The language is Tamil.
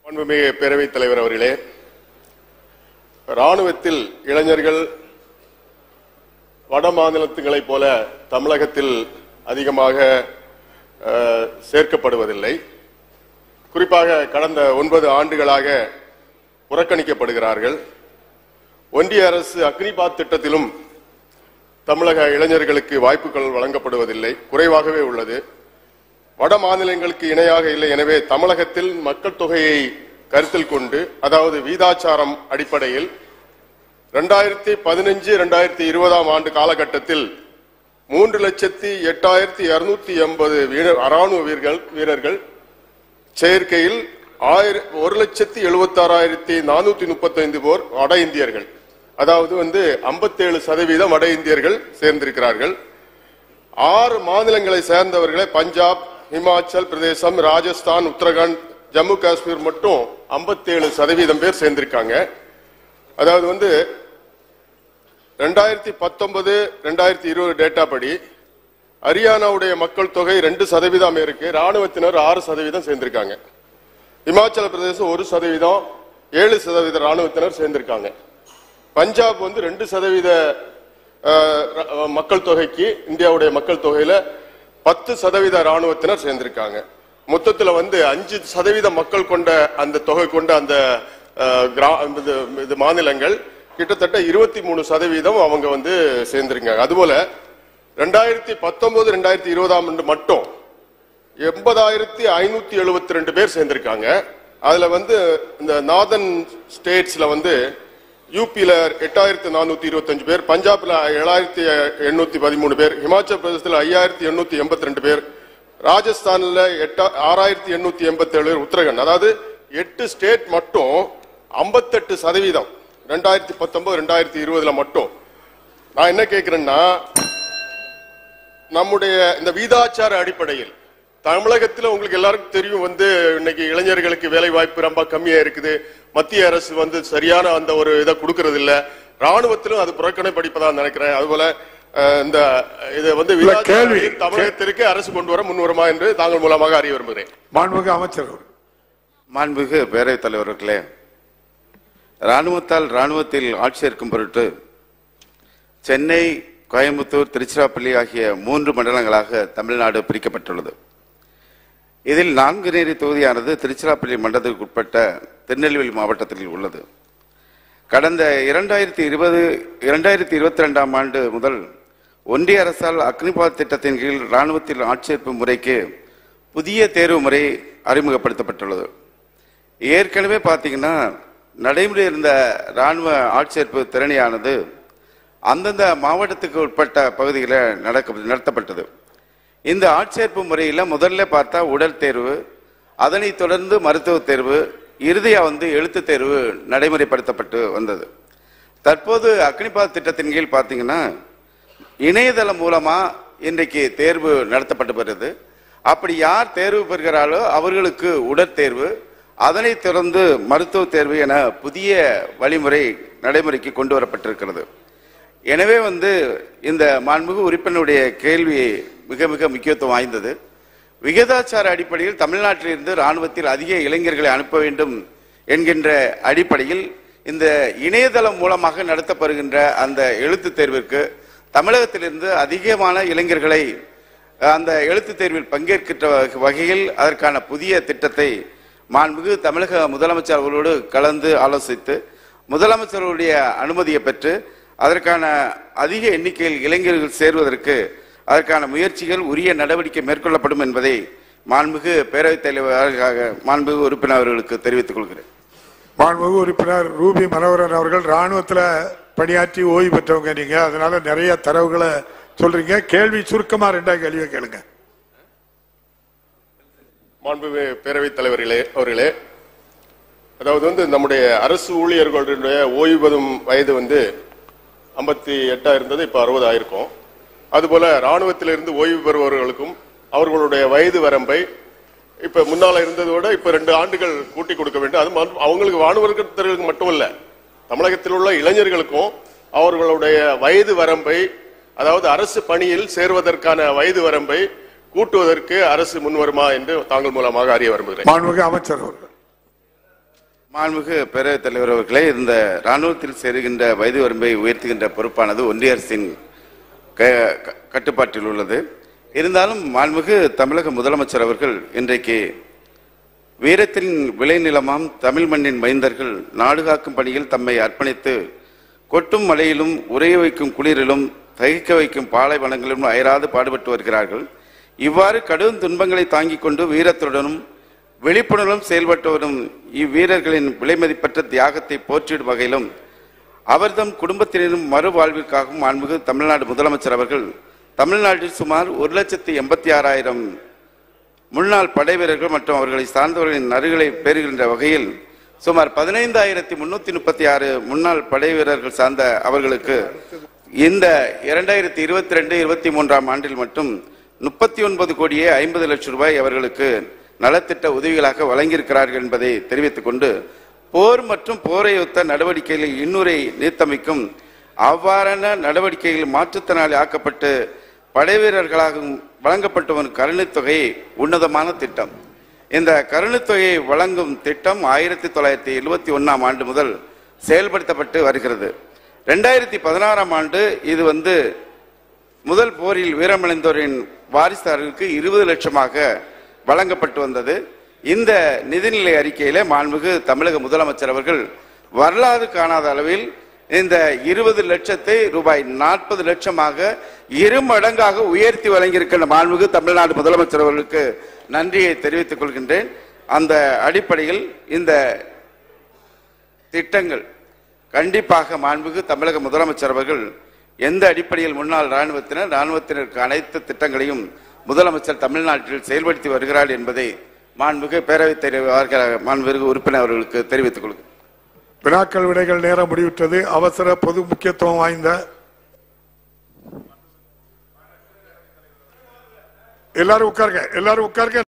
மாண்புமிகு பேரவைத் தலைவர் அவர்களே ராணுவத்தில் இளைஞர்கள் வட மாநிலத்துகளைப் போல தமிழகத்தில் அதிகமாக அஹ், சேர்க்கப்படுவதில்லை குறிப்பாக கடந்த ஒன்பது ஆண்டுகளாக புறக்கணிக்கப்படுகிறார்கள் ஒன்றிய அரசு அக்னிபாத் திட்டத்திலும் தமிழக இளைஞர்களுக்கு வாய்ப்புகள் வழங்கப்படுவதில்லை குறைவாகவே உள்ளது வட மாநிலங்களுக்கு இணையாக இல்லை எனவே தமிழகத்தில் மக்கள் தொகையை கருத்தில் கொண்டு அதாவது வீதாச்சாரம் அடிப்படையில் ரெண்டாயிரத்தி பதினஞ்சு ரெண்டாயிரத்தி இருபதாம் ஆண்டு காலகட்டத்தில் மூன்று லட்சத்தி எட்டாயிரத்தி இருநூத்தி எண்பது வீரர் ராணுவ வீரர்கள் வீரர்கள் சேர்க்கையில் ஆயிர ஒரு லட்சத்தி எழுபத்தாறாயிரத்தி நானூத்தி முப்பத்தைந்து போர் வட இந்தியர்கள் அதாவது வந்து 57% சதவீதம் வட இந்தியர்கள் சேர்ந்திருக்கிறார்கள் ஆறு மாநிலங்களை சேர்ந்தவர்களே பஞ்சாப் இமாச்சல் பிரதேசம் ராஜஸ்தான் உத்தரகாண்ட் ஜம்மு காஷ்மீர் மட்டும் 57% சதவீதம் பேர் சேர்ந்திருக்காங்க அதாவது வந்து ரெண்டாயிரத்தி பத்தொன்பது ரெண்டாயிரத்தி இருபது டேட்டா படி ஹரியானாவுடைய மக்கள் தொகை ரெண்டு சதவீதம் இருக்கு ராணுவத்தினர் ஆறு சதவீதம் சேர்ந்திருக்காங்க இமாச்சல பிரதேசம் ஒரு சதவீதம் ஏழு சதவீத ராணுவத்தினர் சேர்ந்திருக்காங்க பஞ்சாப் வந்து ரெண்டு சதவீத அஹ், ர- மக்கள் தொகைக்கு இந்தியாவுடைய மக்கள் தொகையில பத்து சதவீத ராணுவத்தினர் சேர்ந்திருக்காங்க மொத்தத்துல வந்து அஞ்சு சதவீத மக்கள் கொண்ட அந்த தொகை கொண்ட அந்த அஹ், கிரா- இது இது மாநிலங்கள் கிட்டத்தட்ட இருபத்தி மூணு சதவீதம் அவங்க வந்து சேர்ந்திருக்காங்க அதுபோல ரெண்டாயிரத்தி பத்தொன்பது ரெண்டாயிரத்தி இருபதாம் ஆண்டு மட்டும் எண்பதாயிரத்தி ஐநூத்தி எழுபத்தி ரெண்டு பேர் சேர்ந்திருக்காங்க அதுல வந்து இந்த நார்தன் ஸ்டேட்ஸ்ல வந்து யூபியில எட்டாயிரத்தி நானூத்தி இருபத்தஞ்சு பேர் பஞ்சாப்ல ஏழாயிரத்தி எண்ணூத்தி பதிமூணு பேர் ஹிமாச்சல் பிரதேசத்துல ஐயாயிரத்தி எண்ணூத்தி எண்பத்தி ரெண்டு பேர் ராஜஸ்தான்ல எட்டா ஆறாயிரத்தி எண்ணூத்தி எண்பத்தி ஏழு பேர் உத்தரகண்ட் அதாவது எட்டு ஸ்டேட் மட்டும் ஐம்பத்தெட்டு சதவீதம் ரெண்டாயிரத்தி பத்தொன்பது ரெண்டாயிரத்தி இருபதுல மட்டும் நான் என்ன கேட்கிறேன்னா நம்முடைய இந்த வீதாச்சார அடிப்படையில் தமிழகத்தில் உங்களுக்கு எல்லாருக்கும் தெரியும் வந்து இன்னைக்கு இளைஞர்களுக்கு வேலை வாய்ப்பு ரொம்ப கம்மியா இருக்குது மத்திய அரசு வந்து சரியான அந்த ஒரு இதை கொடுக்கறது இல்ல ராணுவத்திலும் அது புறக்கணிப்படிப்பதா நினைக்கிறேன் அதுபோல அஹ், இந்த இதை வந்து இல்ல, கேள்வி. வீதாச்சாரத்தை தமிழகத்திற்கு அரசு கொண்டு வர முன் வருமா என்று தாங்கள் மூலமாக அறிய விரும்புகிறேன் மாண்புமிகு அமைச்சர் அவர்கள். மாண்புமிகு பேரவைத் தலைவர்களே ராணுவத்தால் ராணுவத்தில் ஆட்சி ஏற்கும் பொருட்டு சென்னை கோயம்புத்தூர் திருச்சிராப்பள்ளி ஆகிய மூன்று மண்டலங்களாக தமிழ்நாடு பிரிக்கப்பட்டுள்ளது இதில் நான்கு நேரி தொகுதியானது திருச்சிராப்பள்ளி மண்டலத்திற்கு உட்பட்ட திருநெல்வேலி மாவட்டத்தில் உள்ளது கடந்த இரண்டாயிரத்தி இருபது இரண்டாயிரத்தி இருபத்தி ரெண்டாம் ஆண்டு முதல் ஒன்றிய அரசால் அக்னிபாத் திட்டத்தின் கீழ் ராணுவத்தில் ஆட்சேர்ப்பு முறைக்கு புதிய தேர்வு முறை அறிமுகப்படுத்தப்பட்டுள்ளது ஏற்கனவே பார்த்தீங்கன்னா நடைமுறை இருந்த ராணுவ ஆட்சேர்ப்பு திறனியானது அந்தந்த மாவட்டத்துக்கு உட்பட்ட பகுதிகளில் நடக்க நடத்தப்பட்டது இந்த ஆட்சேர்ப்பு முறையில் முதல்ல பார்த்தா உடல் தேர்வு அதனைத் தொடர்ந்து மருத்துவ தேர்வு இறுதியா வந்து எழுத்து தேர்வு நடைமுறைப்படுத்தப்பட்டு வந்தது தற்போது அக்னிபாத் திட்டத்தின் கீழ் பார்த்தீங்கன்னா இணையதளம் மூலமா இன்றைக்கு தேர்வு நடத்தப்பட்டு வருது அப்படி யார் தேர்வு பெறுகிறாரோ அவர்களுக்கு உடற்தேர்வு அதனைத் தொடர்ந்து மருத்துவ தேர்வு என புதிய வழிமுறை நடைமுறைக்கு கொண்டு வரப்பட்டிருக்கிறது எனவே வந்து இந்த மாண்புமிகு உறுப்பினருடைய கேள்வி மிக மிக முக்கியத்துவம் வாய்ந்தது விகிதாச்சார அடிப்படையில் தமிழ்நாட்டிலிருந்து ராணுவத்தில் அதிக இளைஞர்களை அனுப்ப வேண்டும் என்கின்ற அடிப்படையில் இந்த இணையதளம் மூலமாக நடத்தப்படுகின்ற அந்த எழுத்துத் தேர்விற்கு தமிழகத்திலிருந்து அதிகமான இளைஞர்களை அஹ், அந்த எழுத்துத் தேர்வில் பங்கேற்கின்ற வகை- வகையில் அதற்கான புதிய திட்டத்தை மாண்புமிகு தமிழக முதலமைச்சர் அவர்களோடு கலந்து ஆலோசித்து முதலமைச்சருடைய அனுமதியை பெற்று அதற்கான அதிக எண்ணிக்கையில் இளைஞர்கள் சேர்வதற்கு அதற்கான முயற்சிகள் உரிய நடவடிக்கை மேற்கொள்ளப்படும் என்பதை மாண்புமிகு பேரவைத் தலைவராக மாண்புமிகு உறுப்பினர் அவர்களுக்கு தெரிவித்துக் கொள்கிறேன் மாண்புமிகு உறுப்பினர் ரூபி மனோகரன் அவர்கள் ராணுவத்துல பணியாற்றி ஓய்வு பெற்றவங்க நீங்க அதனால நிறைய தரவுகளை சொல்றீங்க கேள்வி சுருக்கமா ரெண்டா கேள்வியை கேளுங்க மாண்புமிகு பேரவைத் தலைவர்களே அவர்களே அதாவது வந்து நம்முடைய அரசு ஊழியர்களுடைய ஓய்வு பெறும் வயது வந்து ஐம்பத்தி எட்டா இருந்தது இப்ப அறுபது ஆயிருக்கும் அதுபோல ராணுவத்திலிருந்து ஓய்வு பெறுபவர்களுக்கும் அவர்களுடைய வயது வரம்பை இப்ப முன்னால இருந்ததோட இப்ப ரெண்டு ஆண்டுகள் கூட்டி கொடுக்க வேண்டும் அது ம- அவங்களுக்கு வானுவர்களுக்கு மட்டும் இல்ல தமிழகத்தில் உள்ள இளைஞர்களுக்கும் அவர்களுடைய வயது வரம்பை அதாவது அரசு பணியில் சேர்வதற்கான வயது வரம்பை கூட்டுவதற்கு அரசு முன்வருமா என்று தாங்கள் மூலமாக அறிய விரும்புகிறேன் மாண்புமிகு அமைச்சர் அவர்கள் மாண்புமிகு பேரவைத் தலைவர் அவர்களே இந்த ராணுவத்தில் சேருகின்ற வயது வரம்பை உயர்த்துகின்ற பொறுப்பானது ஒன்றிய அரசின் க- க- கட்டுப்பாட்டில் உள்ளது இருந்தாலும் மாண்புமிகு தமிழக முதலமைச்சர் அவர்கள் இன்றைக்கு வீரத்தின் விளைநிலமாம் தமிழ் மண்ணின் மைந்தர்கள் நாடு காக்கும் பணியில் தம்மை அர்ப்பணித்து கொட்டும் மழையிலும் உறைய வைக்கும் குளிரிலும் தகிக்க வைக்கும் பாலைவனங்களிலும் அயராது பாடுபட்டு வருகிறார்கள் இவ்வாறு கடும் துன்பங்களை தாங்கிக் கொண்டு வீரத்துடனும் விழிப்புணர்வும் செயல்பட்டு வரும் இவ்வீரர்களின் விலைமதிப்பற்ற தியாகத்தை போற்றிடும் வகையிலும் அவர்தம் குடும்பத்தினரும் மறுவாழ்விற்காகவும் மாண்புமிகு தமிழ்நாடு முதலமைச்சர் அவர்கள் தமிழ்நாட்டில் சுமார் ஒரு லட்சத்தி எண்பத்தி ஆறாயிரம் முன்னாள் படை வீரர்கள் மற்றும் அவர்களை சார்ந்தவர்களின் நறுகளை பெறுகின்ற வகையில் சுமார் பதினைந்தாயிரத்தி முன்னூத்தி முப்பத்தி ஆறு முன்னாள் படை வீரர்கள் சார்ந்த அவர்களுக்கு இந்த இரண்டாயிரத்தி இருபத்தி ரெண்டு இருபத்தி மூன்றாம் ஆண்டில் மட்டும் முப்பத்தி ஒன்பது கோடியே ஐம்பது லட்சம் ரூபாய் அவர்களுக்கு நலத்திட்ட உதவிகளாக வழங்கியிருக்கிறார்கள் என்பதை தெரிவித்துக் கொண்டு போர் மற்றும் போரை ஒத்த நடவடிக்கைகளில் இன்னுரை நீர்த்தமைக்கும் அவ்வாறான நடவடிக்கைகளில் மாற்றுத்திறனாளி ஆக்கப்பட்டு படைவீரர்களாகவும் வழங்கப்பட்டு வரும் கருணைத் தொகை உன்னதமான திட்டம் இந்த கருணைத் தொகையை வழங்கும் திட்டம் ஆயிரத்தி தொள்ளாயிரத்தி எழுபத்தி ஒன்னாம் ஆண்டு முதல் செயல்படுத்தப்பட்டு வருகிறது ரெண்டாயிரத்தி பதினாறாம் ஆண்டு இது வந்து முதல் போரில் வீரமடைந்தோரின் வாரிசுதாரர்களுக்கு இருபது லட்சமாக வழங்கப்பட்டு வந்தது இந்த நிதிநிலை அறிக்கையில மாண்புமிகு தமிழக முதலமைச்சர் அவர்கள் வரலாறு காணாத அளவில் இந்த இருபது லட்சத்தை ரூபாய் நாற்பது லட்சமாக இரு மடங்காக உயர்த்தி வழங்கியிருக்கின்ற மாண்புமிகு தமிழ்நாடு முதலமைச்சர் அவர்களுக்கு நன்றியை தெரிவித்துக் கொள்கின்றேன் அந்த அடிப்படையில் இந்த திட்டங்கள் கண்டிப்பாக மாண்புமிகு தமிழக முதலமைச்சர் அவர்கள் எந்த அடிப்படையில் முன்னாள் ராணுவத்தினர் ராணுவத்தினருக்கு அனைத்து திட்டங்களையும் முதலமைச்சர் தமிழ்நாட்டில் செயல்படுத்தி வருகிறார் என்பதை மாண்புமிகு பேரவைத் தலைவர் மாண்புமிகு உறுப்பினர் அவர்களுக்கு தெரிவித்துக் கொள்கிறேன் வினாக்கள் விடைகள் நேரம் முடிவிட்டது அவசர பொது முக்கியத்துவம் வாய்ந்த எல்லாரும் உட்காருங்க எல்லாரும் உட்காருங்க